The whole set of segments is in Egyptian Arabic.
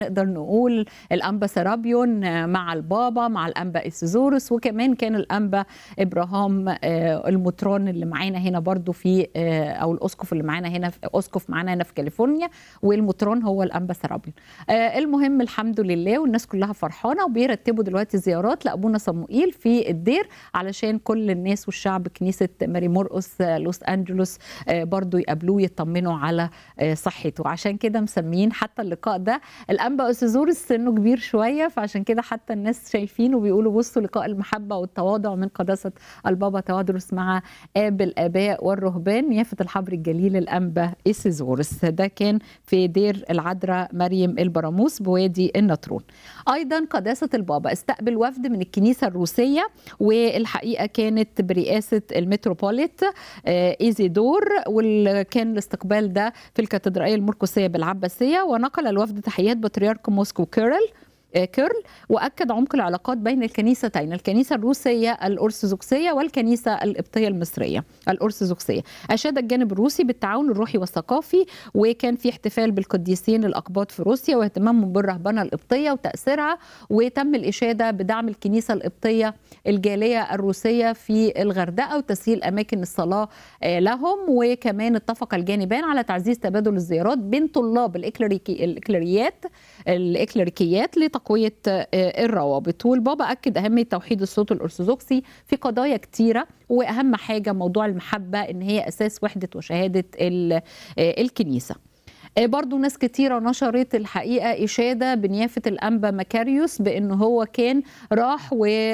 نقدر نقول الأنبا سرابيون مع البابا مع الأنبا إسيزوروس وكمان كان الأنبا إبراهام آه، المطران اللي معانا هنا برضو في آه، أو الأسقف اللي معانا هنا في أسقف معانا هنا في كاليفورنيا والمطران هو الأنبا سرابيون آه، المهم الحمد لله والناس كلها فرحانة وبيرتبوا دلوقتي زيارات لأبونا صموئيل في الدير علشان كل الناس والشعب كنيسة ماري مرقس آه، لوس أنجلوس آه، برضو يقابلوه يطمنوا على آه، صحته عشان كده مسميين حتى اللقاء ده الانبا اسيزورس سنه كبير شويه فعشان كده حتى الناس شايفينه وبيقولوا بصوا لقاء المحبه والتواضع من قداسه البابا توادرس مع اب الاباء والرهبان يافه الحبر الجليل الانبا اسيزورس ده كان في دير العذراء مريم البراموس بوادي النطرون ايضا قداسه البابا استقبل وفد من الكنيسه الروسيه والحقيقه كانت برئاسه المتروبوليت آه، ايزيدور وكان الاستقبال ده في الكاتدرائيه المرقسيه بالعباسيه ونقل الوفد تحيات بطريرك موسكو كيرل آه، كيرل واكد عمق العلاقات بين الكنيستين الكنيسه الروسيه الارثوذكسيه والكنيسه القبطيه المصريه الارثوذكسيه اشاد الجانب الروسي بالتعاون الروحي والثقافي وكان في احتفال بالقديسين الاقباط في روسيا واهتمامهم بالرهبنه القبطيه وتاثيرها وتم الاشاده بدعم الكنيسه القبطيه الجاليه الروسيه في الغردقه وتسهيل اماكن الصلاه آه، لهم وكمان اتفق الجانبان على تعزيز تبادل الزيارات بين طلاب الإكليريكي الإكليريات الإكليريكيات لتقوية آه، الروابط والبابا أكد أهمية توحيد الصوت الأرثوذكسي في قضايا كتيرة وأهم حاجة موضوع المحبة إن هي أساس وحدة وشهادة ال- آه، الكنيسة آه، برضو ناس كتيرة نشرت الحقيقة إشادة بنيافة الأنبا مكاريوس بأنه هو كان راح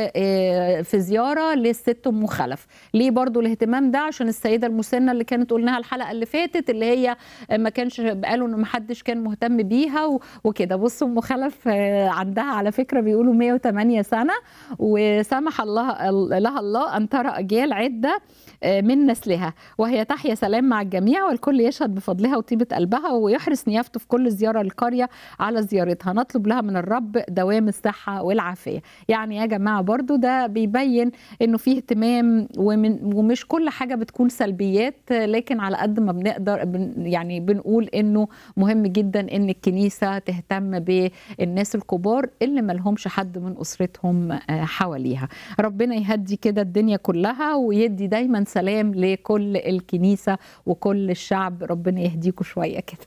وفي زيارة للست أم خلف ليه برضو الاهتمام ده عشان السيدة المسنة اللي كانت قلناها الحلقة اللي فاتت اللي هي آه، ما كانش قالوا انه ما حدش كان مهتم بيها و- وكده بصوا ام خلف آه، عندها على فكره بيقولوا 108 سنه وسمح الله لها الله ان ترى اجيال عده آه، من نسلها وهي تحيا سلام مع الجميع والكل يشهد بفضلها وطيبه قلبها ويحرص نيافته في كل زياره للقريه على زيارتها نطلب لها من الرب دوام الصحه والعافيه يعني يا جماعه برضو ده بيبين انه فيه اهتمام ومن ومش كل حاجه بتكون سلبيات آه، لكن على قد ما بنقدر بن يعني بنقول انه مهم جدا ان الكنيسه تهتم بالناس الكبار اللي ملهمش حد من اسرتهم آه، حواليها ربنا يهدي كده الدنيا كلها ويدي دايما سلام لكل الكنيسه وكل الشعب ربنا يهديكم شويه كده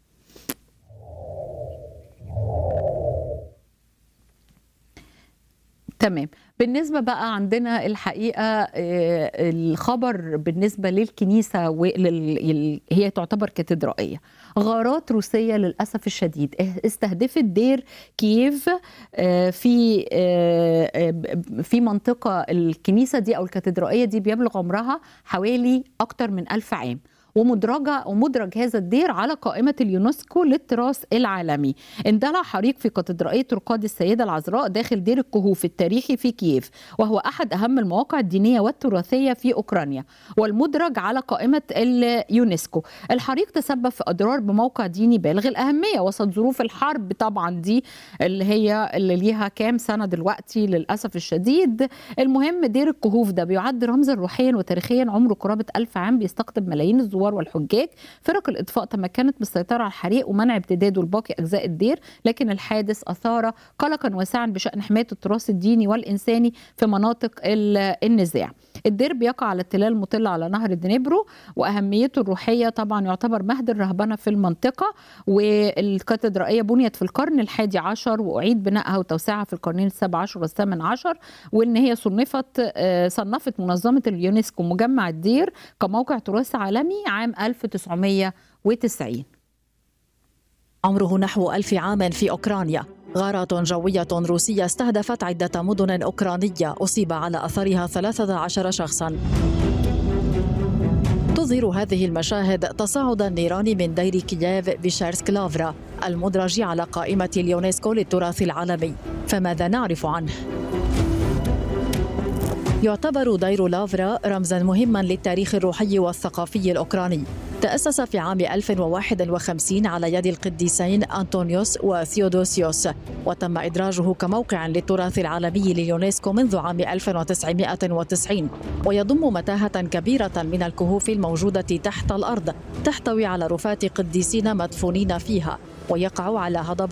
تمام بالنسبة بقى عندنا الحقيقة آه، الخبر بالنسبة للكنيسة ولل... ال- هي تعتبر كاتدرائية غارات روسية للأسف الشديد استهدفت دير كييف آه، في آه، آه، في منطقة الكنيسة دي أو الكاتدرائية دي بيبلغ عمرها حوالي أكتر من ألف عام ومدرجة ومدرج هذا الدير على قائمة اليونسكو للتراث العالمي اندلع حريق في كاتدرائية رقاد السيدة العذراء داخل دير الكهوف التاريخي في كييف وهو أحد أهم المواقع الدينية والتراثية في أوكرانيا والمدرج على قائمة اليونسكو الحريق تسبب في أضرار بموقع ديني بالغ الأهمية وسط ظروف الحرب طبعا دي اللي هي اللي ليها كام سنة دلوقتي للأسف الشديد المهم دير الكهوف ده بيعد رمزا روحيا وتاريخيا عمره قرابة ألف عام بيستقطب ملايين الزوار والحجاج فرق الإطفاء تمكنت من السيطرة على الحريق ومنع امتداده لباقي أجزاء الدير لكن الحادث أثار قلقا واسعا بشأن حماية التراث الديني والإنساني في مناطق ال- النزاع الدير بيقع على التلال المطل على نهر دنيبرو وأهميته الروحية طبعا يعتبر مهد الرهبنة في المنطقة والكاتدرائية بنيت في القرن الحادي عشر وأعيد بنائها وتوسيعها في القرنين السابع عشر والثامن عشر وإن هي صنفت آه، صنفت منظمة اليونسكو مجمع الدير كموقع تراث عالمي عام 1990 عمره نحو ألف عام في أوكرانيا غارات جوية روسية استهدفت عدة مدن أوكرانية أصيب على أثرها 13 شخصاً تظهر هذه المشاهد تصاعد النيران من دير كييف بشارسك لافرا المدرج على قائمة اليونسكو للتراث العالمي فماذا نعرف عنه؟ يعتبر دير لافرا رمزا مهما للتاريخ الروحي والثقافي الأوكراني تأسس في عام 1051 على يد القديسين أنطونيوس وثيودوسيوس وتم إدراجه كموقع للتراث العالمي لليونسكو منذ عام 1990 ويضم متاهة كبيرة من الكهوف الموجودة تحت الأرض تحتوي على رفات قديسين مدفونين فيها ويقع على هضبة